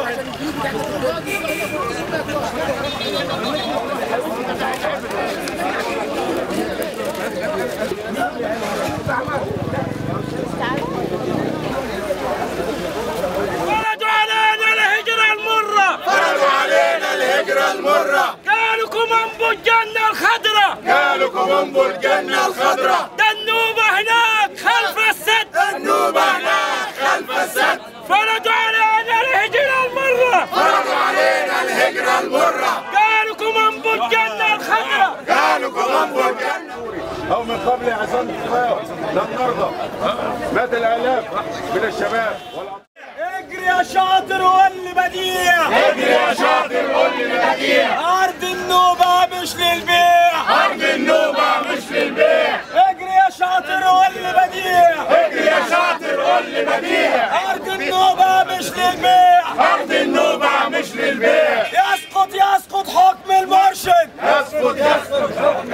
فرضوا علينا الهجرة المرة فرضوا علينا الهجرة المرة قالوا كومامبو الجنة الخضراء قالوا كومبو الجنة الخضراء ده النوبة هناك خلف السد النوبة هناك خلف السد فرضوا علينا الهجرة المرة فرضوا علينا الهجرة المرة قالوا كومامبو الجنة الخضراء قالوا كومبو الجنة أو من قبل عصام الشباب لم نرضى مات الآلاف من الشباب اجري يا شاطر واللي بديع اجري يا شاطر قول لي بديع ارض النوبة مش للبيع أرض النوبة مش للبيع اجري يا شاطر واللي بديع اجري يا شاطر قول لي بديع ارض النوبة مش للبيع أرض النوبة مش للبيع يسقط يسقط حكم المرشد يسقط يسقط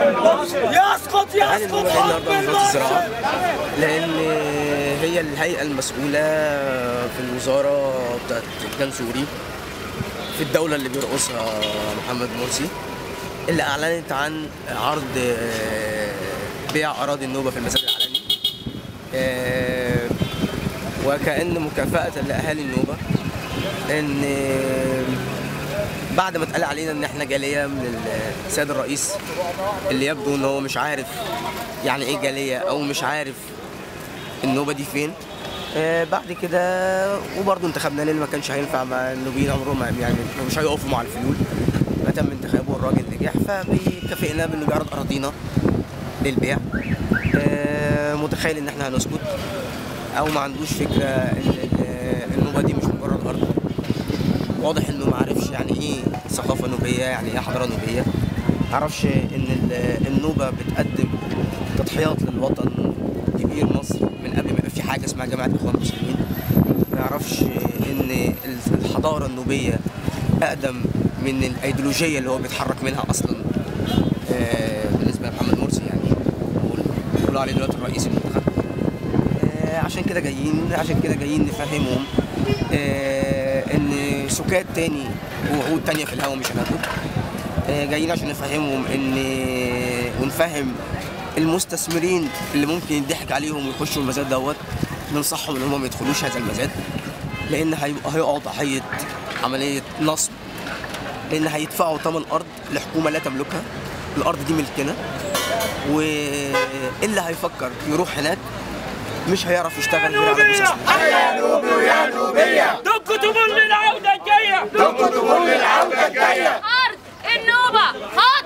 يسقط يسقط حكم المرشد لان هي الهيئه المسؤوله في الوزاره بتاعت الجنسوري في الدوله اللي بيرقصها محمد مرسي اللي اعلنت عن عرض آه، بيع اراضي النوبه في المسجد العالمي آه، وكأن مكافأة لأهالي النوبة إن بعد ما اتقال علينا إن إحنا جالية من السيد الرئيس اللي يبدو إن هو مش عارف يعني إيه جالية أو مش عارف النوبة دي فين آه بعد كده وبرضه انتخبنا لان ما كانش هينفع مع النوبيين عمرهم ما- يعني مش هيقفوا مع الفلول فتم انتخابه والراجل نجح فبيكافئنا بانه بيعرض اراضينا للبيع آه متخيل ان احنا هنسكت او ما عندوش فكره ان ال- النوبه دي مش مجرد ارض واضح انه ما عرفش يعني ايه ثقافه نوبيه يعني ايه حضاره نوبيه ما عرفش ان ال- النوبه بتقدم تضحيات للوطن كبير مصر من قبل ما يبقى في حاجه اسمها جماعه الاخوان المسلمين ما يعرفش ان الحضاره النوبيه اقدم من الايديولوجيه اللي هو بيتحرك منها اصلا آه، بالنسبه لمحمد مرسي يعني بيقولوا عليه دلوقتي الرئيس المنتخب آه، عشان كده جايين عشان كده جايين نفهمهم آه، ان سكات تاني ووعود تانية في الهوا مش هناخد آه، جايين عشان نفهمهم ان ونفهم المستثمرين اللي ممكن يضحك عليهم ويخشوا المزاد دوت ننصحهم ان هم ما يدخلوش هذا المزاد لان هيبقوا هيقعوا ضحيه عمليه نصب لان هيدفعوا ثمن ارض لحكومه لا تملكها الارض دي ملكنا واللي هيفكر يروح هناك مش هيعرف يشتغل غير على جثث يا نوبي يا نوبية دقوا تقول للعودة الجاية دقوا تقول للعودة الجاية أرض النوبة خاصة